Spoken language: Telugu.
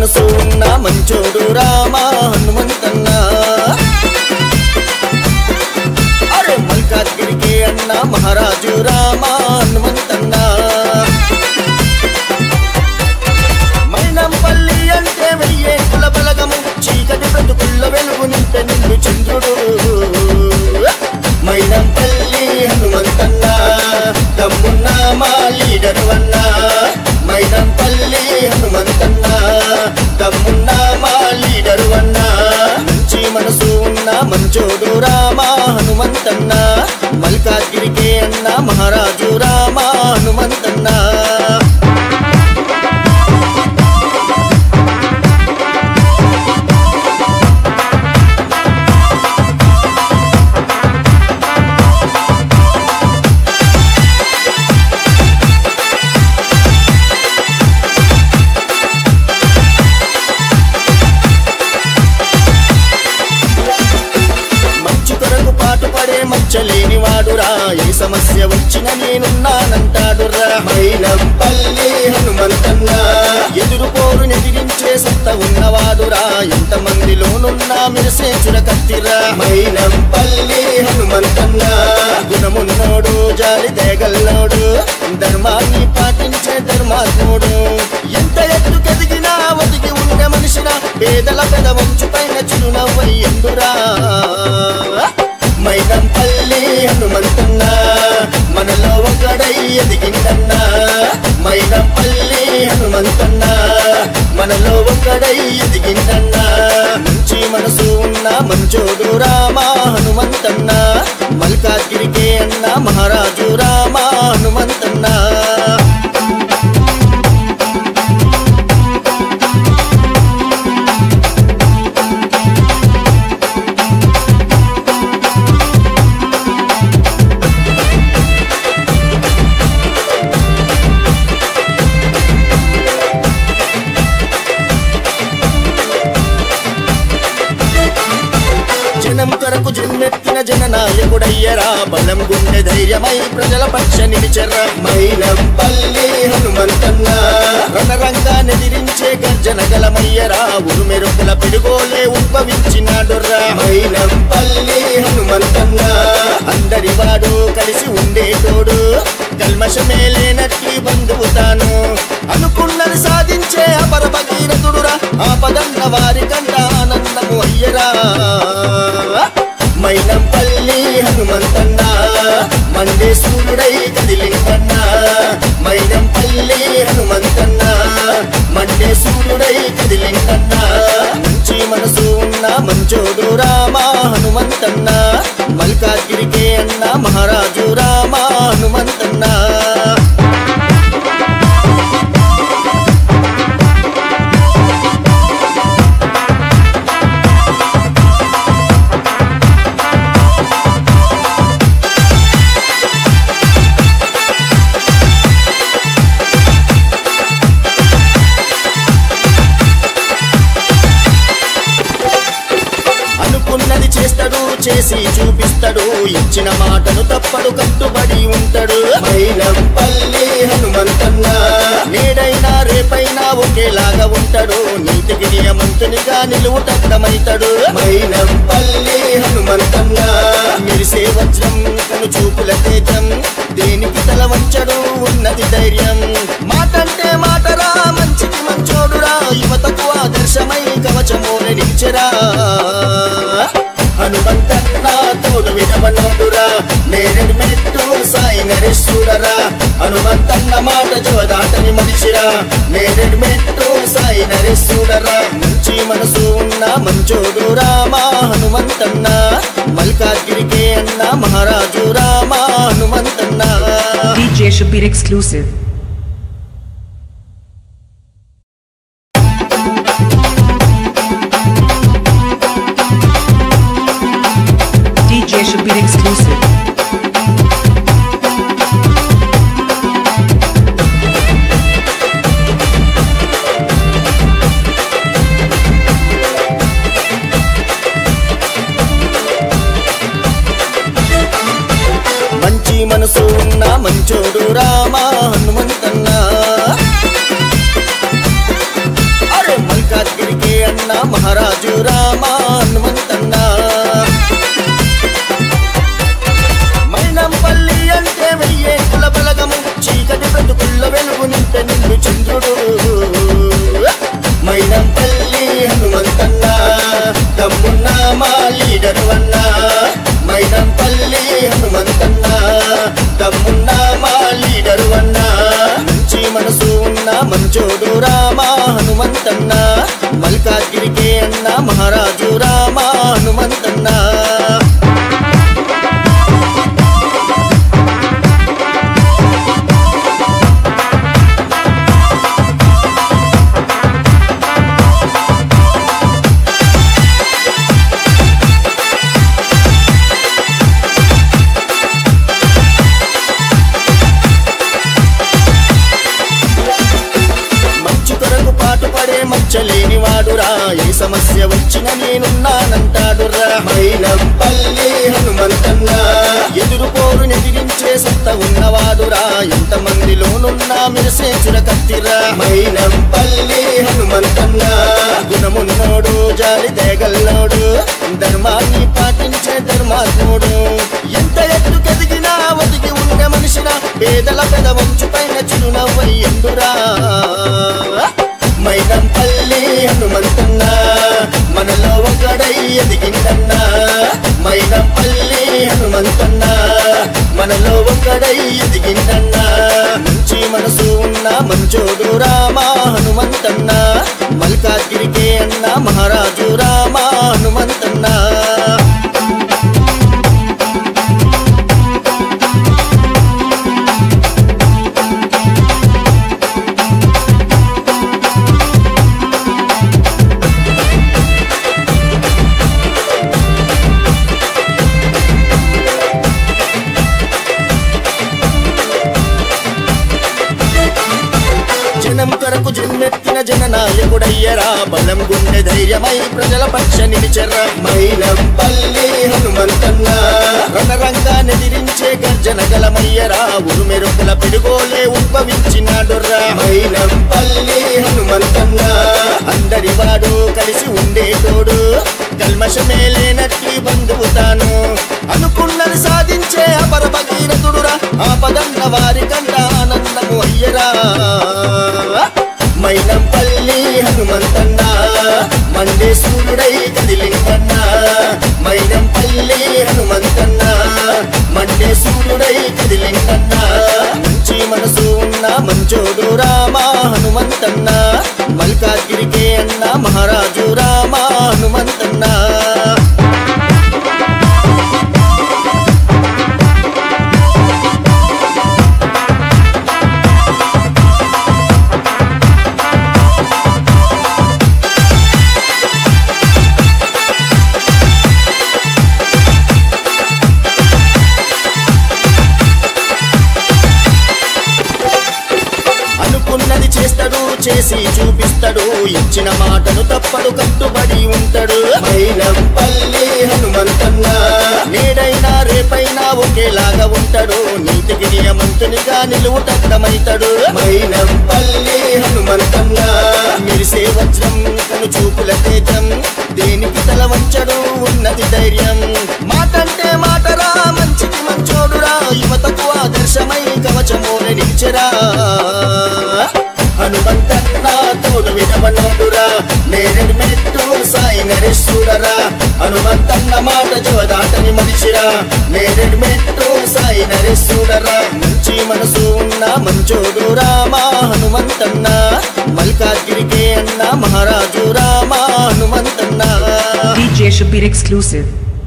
మనసు ఉన్న మంచోడు రామా హనుమంతన్న అరే మల్కాద్గిరికి అన్న మహారాజు రామా హనుమంతన్న మైనంపల్లి అంటే వెయ్యే కుల బలగము చీకటి బ్రతుకుల్ల వెలుగు నింపె నిన్ను చంద్రుడు మైనంపల్లి హనుమంతన్న తమ్మున్న మా లీడరు అన్న మైనంపల్లి హనుమంతన్న తమ్మున్న మా లీడరు అన్న మంచి మనసు ఉన్న మంచోడు రామా హనుమంతన్న మల్కాద్గిరికి అన్న మహారాజు రామా హనుమంతన్న మంచి కొరకు పాటు పడే మచ్చలేని వాడురా ఏ సమస్య వచ్చిన నేనున్నానంటాడురా మైనంపల్లి హనుమంతన్న ఎదురు పోరు ఎదిరించే సత్త ఉన్నవాడురా ఎంత మందిలోనున్నా మెరిసే చురకత్తిరా మైనంపల్లి హనుమంతన్న గుణమున్నోడు జాలి దేగల్లోడు ధర్మాన్ని పాటించే ధర్మాత్ముడు ఎంత ఎత్తుకెదిగినా ఒదిగి ఉండే మనిషిన పేదల పెద వంచు పైన చిరునవ్వై ఎందురా మైనంపల్లి హనుమంతన్న మనలో ఒకడై ఎదిగిందన్న మైనంపల్లి హనుమంతన్న మనలో ఒకడై ఎదిగిందన్న మంచి మనసు ఉన్న మంచోడు రామా హనుమంతన్న మల్కాద్గిరికే అన్న మహారాజు రామా హనుమంతన్న జనం కొరకు జన్మెత్తిన జననాయకుడయ్యరా బలం గుండె ధైర్యమై ప్రజల పక్ష నిలిచరా మైనంపల్లి హనుమంతన్న రణరంగా నెదిరించే గర్జన గలమయ్యరా ఉరుమెరుపుల పిడుగోలే ఉద్భవించినాడురా మైనంపల్లి హనుమంతన్న అందరి వాడు కలిసి ఉండేటోడు కల్మషమే లేనట్టి బంధువు తాను అనుకున్నది సాధించే అపర భగీరథుడురా ఆపదన్న వారి కంట ఆనందము అయ్యరా మైనంపల్లి హనుమంతన్న మండే సూర్యుడై కదిలిందన్న మైనంపల్లి హనుమంతన్న మండే సూర్యుడై కదిలిందన్న మంచి మనసు ఉన్న మంచోడు రామా హనుమంతన్న మల్కాద్గిరికే అన్న మహారాజు రామా హనుమంతన్న అనుకున్నది చేస్తాడు చేసి చూపిస్తాడు ఇచ్చిన మాటను తప్పడు కట్టుబడి ఉంటాడు మైనంపల్లి హనుమంతన్న నేడైనా రేపైనా ఒకేలాగా ఉంటాడు నీతికి నియమంతునిగా నిలువుటద్దమైతాడు మైనంపల్లి హనుమంతన్న మెరిసే వజ్రం కను చూపుల తేజం దేనికి తల వంచడు ఉన్నది ధైర్యం మాటంటే మాటరా మంచికి మంచోడురా యువతకు ఆదర్శమై కవచమోని నిలిచెరా హనుమంతన్న తోడు వినవనోడురా నేరెడు మెట్టు సాయి నరేశ్వరరా హనుమంతన్న మాట జోదాటని మనిషిరా నేరెడు మెట్టు సాయి నరేశ్వరరా మంచి మనసు ఉన్న మంచోడు రామా హనుమంతన్న మల్కాద్గిరికే అన్న మహారాజు Rama హనుమంతన్న DJ Shabir exclusive. DJ Shabir exclusive. మంచి మనసు ఉన్న మంచోడు రామా హనుమంత అన్న మహారాజు రామ హనుమంతన్న మైనంపల్లి అంటే వెయ్యే కుల బలగము చీకటి బ్రతుకుల్ల వెలుగు నింపే నిన్ను చంద్రుడు మైనంపల్లి హనుమంతన్న తమ్మున్న మా లీడరు అన్న మైనంపల్లి హనుమంతన్న తమ్మున్న మా లీడరు అన్న మంచి మనసు ఉన్న మంచోడు రామ హనుమంతన్న మల్కాగిరికే అన్న మహారాజు రామ హనుమంతన్న మంచు కొరకు పాటు పడే మచ్చలేని వాడురా ఏ సమస్య వచ్చిన నేనున్నానంటాడురా మైనంపల్లి హనుమంతన్న ఎదురు పోరు ఎదిరించే సత్త ఉన్నవాడురా ఎంత మందిలోనున్నా మెరిసే చురకత్తిరా మైనంపల్లి హనుమంతన్న గుణమున్నోడు జాలి దేగల్లోడు ధర్మాన్ని పాటించే ధర్మాత్ముడు ఎంత ఎత్తుకెదిగినా ఒదిగి ఉండే మనిషిన పేదల పెద వంచు పైన చిరునవ్వై ఎందురా మైనంపల్లి హనుమంతన్న మనలో ఒకడై ఎదిగిందన్న మైనంపల్లి హనుమంతన్న మనలో ఒకడై ఎదిగిందన్న మంచి మనసు ఉన్న మంచోడు రామ హనుమంతన్న మల్కాగిరికే అన్న మహారాజు రామ హనుమంతన్న జనం కొరకు జన్మెత్తిన జననాయకుడయ్యరా బలం గుండె ధైర్యమై ప్రజల పక్ష నిలిచరా మైనం పల్లి హనుమంతన్న రణరంగా నెదిరించే గర్జన గలమయ్యరా ఉరుమెరుపుల పిడుగోలే ఉద్భవించినాడురా మైనం పల్లి హనుమంతన్న అందరి వాడు కలిసి ఉండేటోడు కల్మషమే లేనట్టి బంధువు తాను అనుకున్నది సాధించే అపర భగీరథుడురా ఆపదన్న వారి కంట ఆనందము అయ్యరా మైనంపల్లి హనుమంతన్న మండే సూర్యుడై కదిలిందన్న మైనంపల్లి హనుమంతన్న మండే సూర్యుడై కదిలిందన్న మంచి మనసు ఉన్న మంచోడు రామ హనుమంతన్న మల్కాగిరికే అన్న మహారాజు రామ హనుమంతన్న అనుకున్నది చేస్తాడు చేసి చూపిస్తాడు ఇచ్చిన మాటను తప్పడు కట్టుబడి ఉంటాడు మైనంపల్లి హనుమంతన్న నేడైనా రేపైనా ఒకేలాగా ఉంటాడు నీతికి నియమంతునిగా నిలువుటద్దమైతాడు మైనంపల్లి హనుమంతన్న మెరిసే వజ్రం కను చూపుల తేజం దేనికి తల వంచడు ఉన్నది ధైర్యం మాటంటే మాటరా మంచికి మంచోడురా యువతకు ఆదర్శమై కవచమోని నిలిచెరా హనుమంతన్న తోడు వినవనోడురా నేరెడు మెట్టు సాయి నరేశ్వరరా హనుమంతన్న మాట జోదాటని మనిషిరా నేరెడు మెట్టు సాయి నరేశ్వరరా మంచి మనసు ఉన్న మంచోడు రామ హనుమంతన్న మల్కాగిరికే అన్న మహారాజు రామ హనుమంతన్న DJ Shabir exclusive.